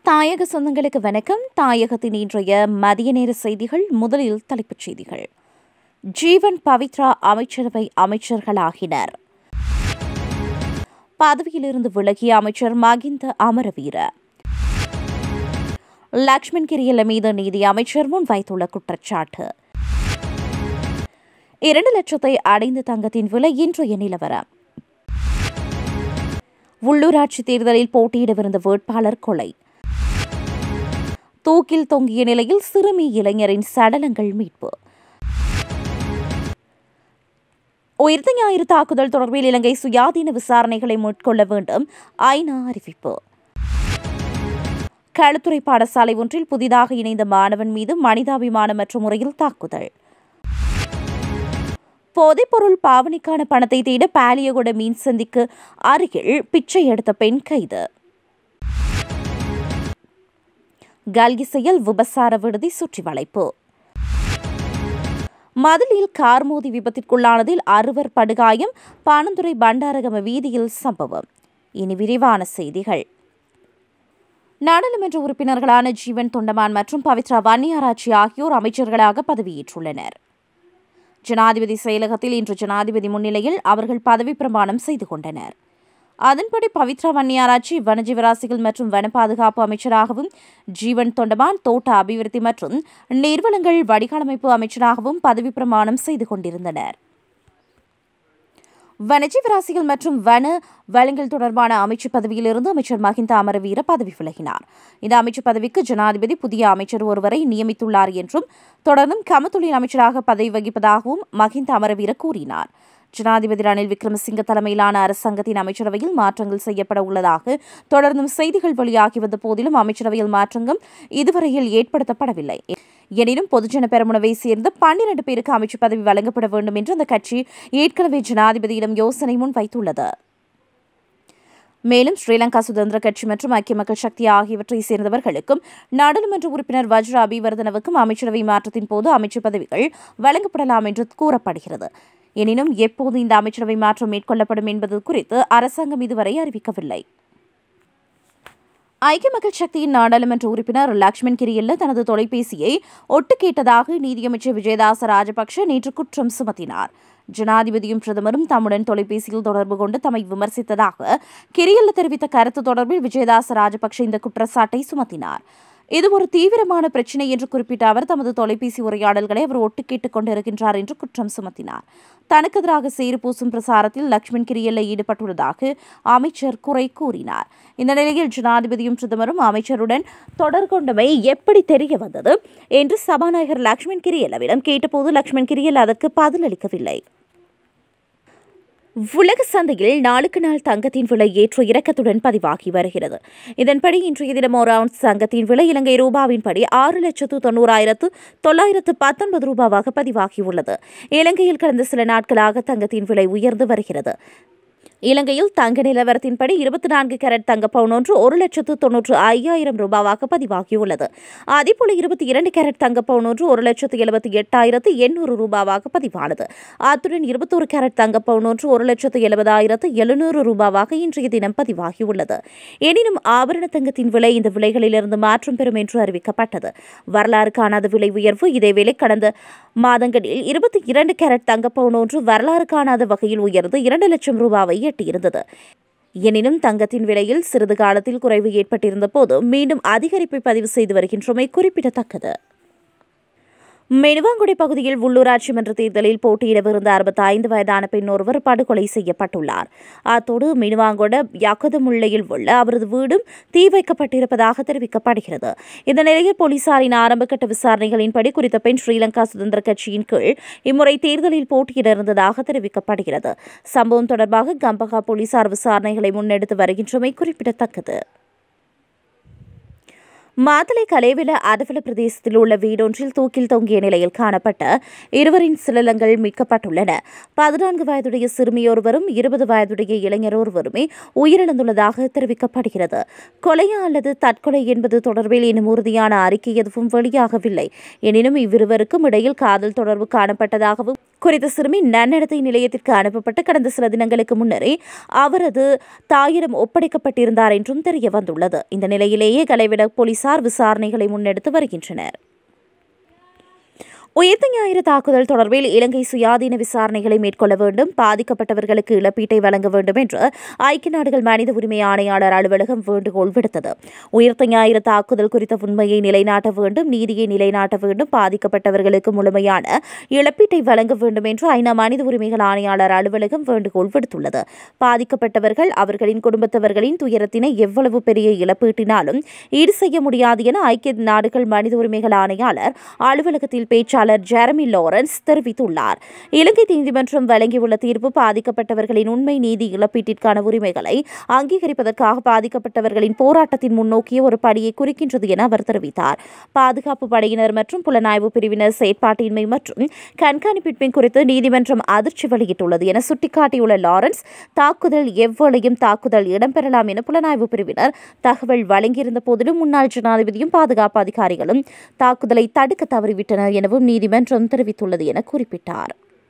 தாயக சொந்தங்களுக்கு வணக்கம் தாயகத்தின் இன்றைய மதிய நேர செய்திகள் முதலில் தலைப்புச் செய்திகள் ஜீவன் பவித்ரா அமைச்சரவை அமைச்சர்களாகினர் பதவியிலிருந்து விலகிய அமைச்சர் மகிந்த அமரவீர லக்ஷ்மண் கிரியல்ல மீது நீதி அமைச்சர் முன்வைத்துள்ள குற்றச்சாட்டு இரண்டு லட்சத்தை அடைந்த தங்கத்தின் விலை இன்றைய நிலவரம் உள்ளூராட்சி தேர்தலில் போட்டியிடவிருந்த வேட்பாளர் கொலை தூக்கில் தொங்கிய நிலையில் சிறுமி இளைஞரின் சடலங்கள் மீட்பு உயிர்த்த ஞாயிறு தாக்குதல் தொடர்பில் இலங்கை சுயாதீன விசாரணைகளை மேற்கொள்ள வேண்டும் ஐநா அறிவிப்பு களுத்துறை பாடசாலை ஒன்றில் புதிதாக இணைந்த மாணவன் மீது மனிதாபிமானமற்ற முறையில் தாக்குதல் போதைப்பொருள் பாவனைக்கான பணத்தை தேட பாலியகொட மீன் சந்திக்கு அருகில் பிச்சை எடுத்த பெண் கைது கல்கிசையில் விபசார விடுதி சுற்றி வளைப்பு மதிலில் கார் மோதி விபத்திற்குள்ளானதில் அறுவர் படுகாயம் பானந்துறை பண்டாரகம வீதியில் சம்பவம் இனி விரிவான செய்திகள் நாடாளுமன்ற உறுப்பினர்களான ஜீவன் தொண்டமான் மற்றும் பவித்ரா வன்னியாராட்சி ஆகியோர் அமைச்சர்களாக பதவியேற்றுள்ளனர் ஜனாதிபதி செயலகத்தில் இன்று ஜனாதிபதி முன்னிலையில் அவர்கள் பதவி பிரமாணம் செய்து கொண்டனர் அதன்படி பவித்ரா வன்னியாராட்சி வனஜீவராசிகள் மற்றும் வன பாதுகாப்பு அமைச்சராகவும் ஜீவன் தொண்டமான் தோட்ட அபிவிருத்தி மற்றும் நீர்வளங்கள் வடிகாலமைப்பு அமைச்சராகவும் பதவி பிரமாணம் செய்து கொண்டிருந்தனர் வனஜீவராசிகள் மற்றும் வன வளங்கள் தொடர்பான அமைச்சு பதவியிலிருந்து அமைச்சர் மஹிந்த அமரவீர பதவி விலகினார் இந்த அமைச்சு பதவிக்கு ஜனாதிபதி புதிய அமைச்சர் ஒருவரை நியமித்துள்ளார் என்றும் தொடர்ந்தும் கமத்தொழில் அமைச்சராக பதவி வகிப்பதாகவும் மஹிந்த அமரவீர கூறினார் ஜனாதிபதி ரணில் விக்ரமசிங்க தலைமையிலான அரசாங்கத்தின் அமைச்சரவையில் மாற்றங்கள் செய்யப்பட உள்ளதாக தொடர்ந்தும் செய்திகள் வெளியாகி வந்த போதிலும் அமைச்சரவையில் மாற்றங்கள் இதுவரையில் ஏற்படுத்தப்படவில்லை எனினும் பொதுஜன பெரமுனவை சேர்ந்த பன்னிரண்டு பேருக்கு அமைச்சு பதவி வழங்கப்பட வேண்டும் என்று அந்த கட்சி ஏற்கனவே ஜனாதிபதியிடம் யோசனை முன் வைத்துள்ளது மேலும் ஸ்ரீலங்கா சுதந்திர கட்சி மற்றும் ஐக்கிய மக்கள் சக்தி ஆகியவற்றை சேர்ந்தவர்களுக்கும் நாடாளுமன்ற உறுப்பினர் வஜ்ர அபிவர்தனவுக்கும் அமைச்சரவை மாற்றத்தின் போது அமைச்சர் பதவிகள் வழங்கப்படலாம் என்று கூறப்படுகிறது எனினும் எப்போது இந்த அமைச்சரவை மாற்றம் மேற்கொள்ளப்படும் என்பது குறித்து அரசாங்கம் இதுவரை அறிவிக்கவில்லை ஐக்கிய மக்கள் சக்தியின் நாடாளுமன்ற உறுப்பினர் லக்ஷ்மண் கிரியல்ல தனது தொலைபேசியை ஒட்டு கேட்டதாக நீதியமைச்சர் விஜயதாச ராஜபக்ஷ நேற்று குற்றம் சுமத்தினார் ஜனாதிபதியும் பிரதமரும் தம்முடன் தொலைபேசியில் தொடர்பு கொண்டு தம்மை விமர்சித்ததாக கிரியல்ல தெரிவித்த கருத்து தொடர்பில் விஜயதாச ராஜபக்ஷ இந்த குற்றச்சாட்டை சுமத்தினார் இது ஒரு தீவிரமான பிரச்சினை என்று குறிப்பிட்ட அவர் தமது தொலைபேசி உரையாடல்களை அவர் ஒட்டு கேட்டுக் கொண்டிருக்கின்றார் என்று குற்றம் சுமத்தினார் தனக்கு எதிராக சேறு பூசும் பிரசாரத்தில் லக்ஷ்மண் கிரியல்ல ஈடுபட்டுள்ளதாக அமைச்சர் குறை கூறினார் இந்த நிலையில் ஜனாதிபதியும் பிரதமரும் அமைச்சருடன் தொடர் கொண்டமை எப்படி தெரிய வந்தது என்று சபாநாயகர் லக்ஷ்மண் கிரியல்லவிடம் கேட்டபோது லக்ஷ்மண் கிரியல் அதற்கு பதிலளிக்கவில்லை உலக சந்தையில் நாளுக்கு நாள் தங்கத்தின் விலை ஏற்ற இறக்கத்துடன் பதிவாகி வருகிறது இதன்படி இன்றைய தினம் ஒரு அவுன்ஸ் தங்கத்தின் விலை இலங்கை ரூபாவின்படி ஆறு லட்சத்து தொண்ணூறாயிரத்து தொள்ளாயிரத்து பத்தொன்பது ரூபாவாக பதிவாகியுள்ளது இலங்கையில் கடந்த சில நாட்களாக தங்கத்தின் விலை உயர்ந்து வருகிறது இலங்கையில் தங்க நிலவரத்தின்படி இருபத்தி நான்கு கேரட் தங்க பவுன் ஒன்று ஒரு லட்சத்து தொன்னூற்று ஐயாயிரம் ரூபாவாக பதிவாகியுள்ளது அதேபோல இருபத்தி இரண்டு கேரட் தங்க பவுன் ஒன்று ஒரு லட்சத்து எழுபத்தி எட்டாயிரத்து எண்ணூறு ரூபாவாக பதிவானது அத்துடன் இருபத்தோரு கேரட் தங்க பவுன் ஒன்று ஒரு லட்சத்து எழுபதாயிரத்து எழுநூறு ரூபாவாக இன்றைய தினம் பதிவாகியுள்ளது எனினும் ஆபரண தங்கத்தின் விலை இந்த விலைகளிலிருந்து மாற்றம் பெறும் என்று அறிவிக்கப்பட்டது வரலாறு காணாத விலை உயர்வு இதேவேளை கடந்த மாதங்களில் இருபத்தி இரண்டு கேரட் தங்க பவுன் ஒன்று வரலாறு காணாத வகையில் உயர்ந்து இரண்டு லட்சம் ரூபாவை எட்டியிருந்தது எனினும் தங்கத்தின் விலையில் சிறிது காலத்தில் குறைவு ஏற்பட்டிருந்த போது மீண்டும் அதிகரிப்பை பதிவு செய்து வருகின்றமை குறிப்பிடத்தக்கது மெனுவாங்குடி பகுதியில் உள்ளூராட்சி மன்ற தேர்தலில் போட்டியிடவிருந்த அறுபத்தி ஐந்து வயதான பெண் ஒருவர் படுகொலை செய்யப்பட்டுள்ளார் அத்தோடு மெனுவாங்கொட யக்கதமுல்லையில் உள்ள அவரது வீடும் தீ வைக்கப்பட்டிருப்பதாக தெரிவிக்கப்படுகிறது இந்த நிலையில் போலீசாரின் ஆரம்பகட்ட விசாரணைகளின்படி குறித்த பெண் ஸ்ரீலங்கா சுதந்திர கட்சியின் கீழ் இம்முறை தேர்தலில் போட்டியிட இருந்ததாக தெரிவிக்கப்படுகிறது சம்பவம் தொடர்பாக கம்பகா போலீசார் விசாரணைகளை முன்னெடுத்து வருகின்றமை குறிப்பிடத்தக்கது மாத்தளை கலேவில அரவல பிரதேசத்தில் உள்ள வீடொன்றில் தூக்கில் தொங்கிய நிலையில் காணப்பட்ட இருவரின் சிலலங்கள் மீட்கப்பட்டுள்ளன பதினான்கு வயதுடைய சிறுமியொருவரும் இருபது வயதுடைய இளைஞர் ஒருவருமே உயிரிழந்துள்ளதாக தெரிவிக்கப்படுகிறது கொலையா அல்லது தற்கொலை என்பது தொடர்பில் இன்னும் உறுதியான அறிக்கை எதுவும் வெளியாகவில்லை எனினும் இவ்விருவருக்கும் இடையில் காதல் தொடர்பு காணப்பட்டதாகவும் குறித்த சிறுமி நன்னடத்தை நிலையத்திற்கு அனுப்பப்பட்டு கடந்த சில தினங்களுக்கு முன்னரே அவரது தாயிடம் ஒப்படைக்கப்பட்டிருந்தார் என்றும் தெரிய வந்துள்ளது இந்த நிலையிலேயே கலைவிட போலீசார் விசாரணைகளை முன்னெடுத்து வருகின்றனர் உயிர்த்த ஞாயிறு தாக்குதல் தொடர்பில் இலங்கை சுயாதீன விசாரணைகளை மேற்கொள்ள வேண்டும் பாதிக்கப்பட்டவர்களுக்கு இழப்பீட்டை வழங்க வேண்டும் என்று ஐக்கிய நாடுகள் மனித உரிமை ஆணையாளர் அலுவலகம் வேண்டுகோள் விடுத்தது உயிர்த்த ஞாயிறு தாக்குதல் குறித்த உண்மையை நிலைநாட்ட வேண்டும் நீதியை நிலைநாட்ட வேண்டும் பாதிக்கப்பட்டவர்களுக்கு முழுமையான இழப்பீட்டை வழங்க வேண்டும் என்று ஐநா மனித உரிமைகள் ஆணையாளர் அலுவலகம் வேண்டுகோள் விடுத்துள்ளது பாதிக்கப்பட்டவர்கள் அவர்களின் குடும்பத்தவர்களின் துயரத்தினை எவ்வளவு பெரிய இழப்பீட்டினாலும் ஈடு செய்ய முடியாது என ஐக்கிய நாடுகள் மனித உரிமைகள் ஆணையாளர் அலுவலகத்தில் பேச்சாளர் ஜெரமி லாரன்ஸ் தெரிவித்துள்ளார் இலங்கை நீதிமன்றம் வழங்கியுள்ள தீர்ப்பு பாதிக்கப்பட்டவர்களின் உண்மை நீதி இழப்பீட்டிற்கான உரிமைகளை அங்கீகரிப்பதற்காக பாதிக்கப்பட்டவர்களின் போராட்டத்தின் முன்னோக்கிய ஒரு படியை குறிக்கின்றது என அவர் தெரிவித்தார் பாதுகாப்பு படையினர் மற்றும் புலனாய்வு பிரிவினர் செயற்பாட்டின்மை மற்றும் கண்காணிப்பின்மை குறித்து நீதிமன்றம் அதிர்ச்சி வெளியிட்டுள்ளது என சுட்டிக்காட்டியுள்ள லாரன்ஸ் தாக்குதல் எவ்வளையும் தாக்குதல் இடம்பெறலாம் என புலனாய்வு பிரிவினர் தகவல் வழங்கியிருந்த போதிலும் முன்னாள் ஜனாதிபதியும் பாதுகாப்பு அதிகாரிகளும் தாக்குதலை தடுக்க தவறிவிட்டனர் எனவும் நீதிமன்றம் தெரிவித்துள்ளது என குறிப்பிட்டார்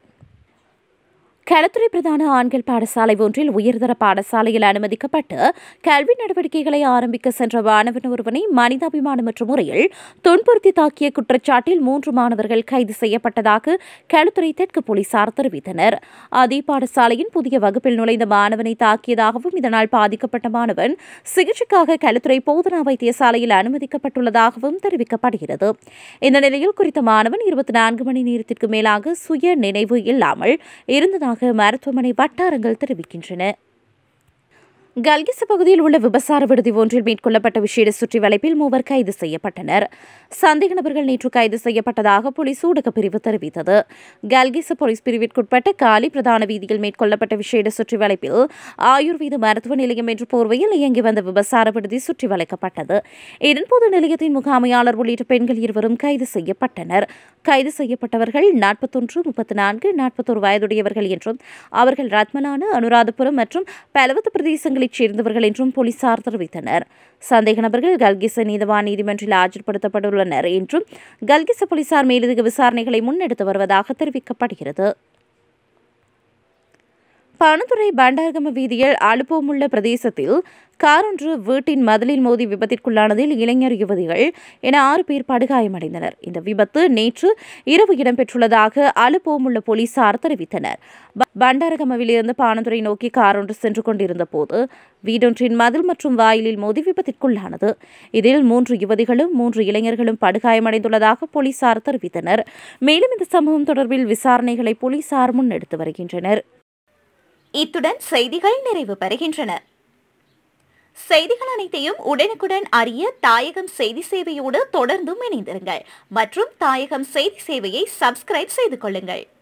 களத்துறை பிரதான ஆண்கள் பாடசாலை ஒன்றில் உயர்தர பாடசாலையில் அனுமதிக்கப்பட்டு கல்வி நடவடிக்கைகளை ஆரம்பிக்க சென்ற மாணவன் ஒருவனை மனிதாபிமானமற்ற முறையில் துன்புறுத்தி தாக்கிய குற்றச்சாட்டில் மூன்று மாணவர்கள் கைது செய்யப்பட்டதாக களத்துறை தெற்கு போலீசார் தெரிவித்தனர் அதே பாடசாலையின் புதிய வகுப்பில் நுழைந்த மாணவனை தாக்கியதாகவும் இதனால் பாதிக்கப்பட்ட மாணவன் சிகிச்சைக்காக களத்துறை போதனா வைத்தியசாலையில் அனுமதிக்கப்பட்டுள்ளதாகவும் தெரிவிக்கப்படுகிறது இந்த நிலையில் குறித்த மாணவன் இருபத்தி நான்கு மணி நேரத்திற்கு மேலாக சுய நினைவு இல்லாமல் இருந்ததாக மருத்துவமனை வட்டாரங்கள் தெரிவிக்கின்றன கல்கிச பகுதியில் உள்ள விபசார விடுதி ஒன்றில் மேற்கொள்ளப்பட்ட விசேட சுற்றி வளைப்பில் மூவர் கைது செய்யப்பட்டனர் சந்தேக நபர்கள் நேற்று கைது செய்யப்பட்டதாக போலீஸ் ஊடகப் பிரிவு தெரிவித்தது கல்கிச போலீஸ் பிரிவிற்குட்பட்ட காலி பிரதான வீதியில் மேற்கொள்ளப்பட்ட விசேட சுற்றி வளைப்பில் ஆயுர்வேத மருத்துவ நிலையம் என்ற போர்வையில் இயங்கி வந்த விபசார விடுதி சுற்றி வளைக்கப்பட்டது இதன்போது நிலையத்தின் முகாமையாளர் உள்ளிட்ட பெண்கள் இருவரும் கைது செய்யப்பட்டனர் கைது செய்யப்பட்டவர்கள் நாற்பத்தொன்று முப்பத்தி நான்கு நாற்பத்தோரு வயதுடையவர்கள் என்றும் அவர்கள் ரத்மலான அனுராதபுரம் மற்றும் பலவத்து பிரதேசங்களைச் சேர்ந்தவர்கள் என்றும் போலீசார் தெரிவித்தனர் சந்தேக நபர்கள் கல்கிச நீதவான் நீதிமன்றில் ஆஜர்படுத்தப்பட்டுள்ளனர் என்றும் கல்கிச போலீசார் மேலதிக விசாரணைகளை முன்னெடுத்து வருவதாக தெரிவிக்கப்படுகிறது பணத்துறை பண்டாரகம வீதியில் அலுப்போமுள்ள பிரதேசத்தில் கார் ஒன்று வீட்டின் மதிலில் மோதி விபத்திற்குள்ளானதில் இளைஞர் யுவதிகள் என ஆறு பேர் படுகாயமடைந்தனர் இந்த விபத்து நேற்று இரவு இடம்பெற்றுள்ளதாக அலுப்போமுள்ள போலீசார் தெரிவித்தனர் ப- பண்டாரகமவிலிருந்து பானதுரை நோக்கி கார் ஒன்று சென்று கொண்டிருந்த போது வீடொன்றின் மதில் மற்றும் வாயிலில் மோதி விபத்திற்குள்ளானது இதில் மூன்று யுவதிகளும் மூன்று இளைஞர்களும் படுகாயமடைந்துள்ளதாக போலீசார் தெரிவித்தனர் மேலும் இந்த சம்பவம் தொடர்பில் விசாரணைகளை போலீசார் முன்னெடுத்து வருகின்றனர் இத்துடன் செய்திகள் நிறைவு பெறுகின்றன செய்திகள் அனைத்தையும் உடனுக்குடன் அறிய தாயகம் செய்தி சேவையோடு தொடர்ந்தும் இணைந்திருங்கள் மற்றும் தாயகம் செய்தி சேவையை சப்ஸ்கிரைப் செய்து கொள்ளுங்கள்